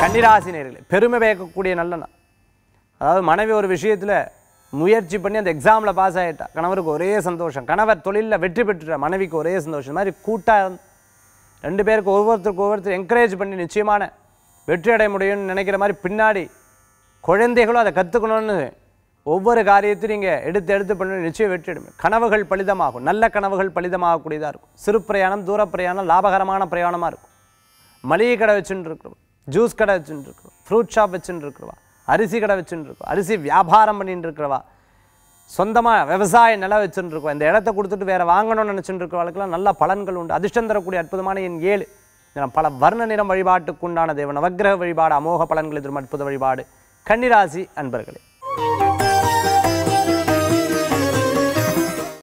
கன்னிராசி நேர்களே பெருமை பயக்கக்கூடிய நல்ல நாள் அதாவது மனைவி ஒரு விஷயத்தில் முயற்சி பண்ணி அந்த எக்ஸாமில் பாஸ் ஆகிட்டா கணவருக்கு ஒரே சந்தோஷம் கணவர் தொழிலில் வெற்றி பெற்றுட்டா மனைவிக்கு ஒரே சந்தோஷம் இந்த மாதிரி கூட்டாக இருந்து ரெண்டு பேருக்கு ஒவ்வொருத்தருக்கு ஒவ்வொருத்தர் என்கரேஜ் பண்ணி நிச்சயமான வெற்றி அடைய முடியும்னு நினைக்கிற மாதிரி பின்னாடி குழந்தைகளும் அதை கற்றுக்கணும்னு ஒவ்வொரு காரியத்தையும் நீங்கள் எடுத்து எடுத்து பண்ணி நிச்சயம் வெற்றி அடையும் கனவுகள் பலிதமாகும் நல்ல கனவுகள் பலிதமாகக்கூடியதாக இருக்கும் சிறு பிரயாணம் தூர பிரயாணம் லாபகரமான பிரயாணமாக இருக்கும் மளிகை கடை வச்சுட்டு இருக்கிறோம் ஜூஸ் கடை வச்சுட்டு இருக்கிறோம் ஃப்ரூட் ஷாப் வச்சுட்டு இருக்கிறவா அரிசி கடை வச்சுட்டு இருக்கோம் அரிசி வியாபாரம் பண்ணிட்டு இருக்கிறவா சொந்தமாக விவசாய நிலம் வச்சுட்டு இருக்கோம் இந்த இடத்த கொடுத்துட்டு வேற வாங்கணும்னு நினச்சிட்டு இருக்கிறவங்களுக்குலாம் நல்ல பலன்கள் உண்டு அதிர்ஷ்டம் தரக்கூடிய அற்புதமான என் ஏழு நிறம் பல வர்ண நிறம் வழிபாட்டுக்குண்டான தேவன் நவக்கிரக வழிபாடு அமோக பலன்கள் எதிரும் அற்புத வழிபாடு கன்னிராசி அன்பர்களே